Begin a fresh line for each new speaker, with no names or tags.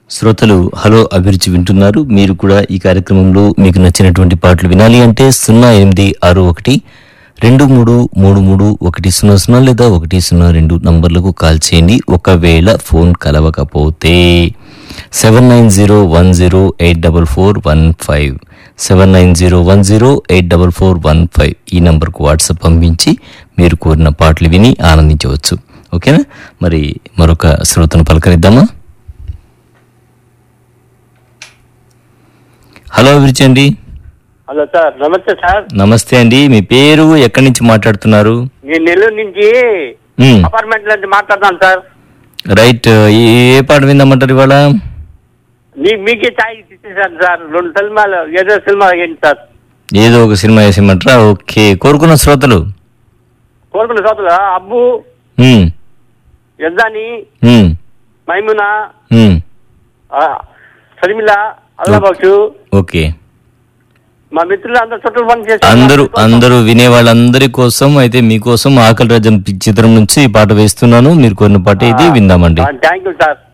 శ్రోతలు హలో అభిరుచి వింటున్నారు మీరు కూడా ఈ కార్యక్రమంలో మీకు నచ్చినటువంటి పాటలు వినాలి అంటే సున్నా ఎనిమిది ఆరు ఒకటి రెండు మూడు మూడు మూడు ఒకటి సున్నా సున్నా లేదా ఒకటి సున్నా రెండు నంబర్లకు కాల్ చేయండి ఒకవేళ ఫోన్ కలవకపోతే seven nine zero one zero eight double four one five seven nine zero one zero eight double four one five ఈ నంబర్కు వాట్సాప్ పంపించి మీరు కోరిన పాటలు విని ఆనందించవచ్చు ఓకేనా మరి మరొక శ్రోతను పలకరిద్దామా హలో అభిరుచి అండి
హలో సార్ నమస్తే సార్
నమస్తే అండి మీ పేరు ఎక్కడి నుంచి మాట్లాడుతున్నారు
నేను నెల్లూరు నుంచి
మ్మ్.
అపార్ట్మెంట్ నుంచి మాట్లాడతాను సార్
రైట్ ఏ ఏ పాట విందామంటారు ఇవాళ
మీ మీకే ఛాయ్ ఇచ్చేసాను సార్ రెండు సినిమాలు ఏదో సినిమా ఏంటి సార్
ఏదో ఒక సినిమా వేసేయమంటారా ఓకే కోరుకున్న శ్రోతలు
కోరుకున్న సోదరులు అబ్బు
మ్మ్.
యజ్దాని
మ్మ్.
మైమునా
మ్మ్.
ఆ, షర్మిల అల్లాబాక్షు
ఓకే
మా మిత్రులు అందరు చుట్టూ పని
అందరూ అందరూ వినే వాళ్ళందరి కోసం అయితే మీకోసం ఆకలి రాజ్యం చిత్రం నుంచి ఈ పాట వేస్తున్నాను మీరు కోరిన పాట ఇది విందామండి
థ్యాంక్ యూ సార్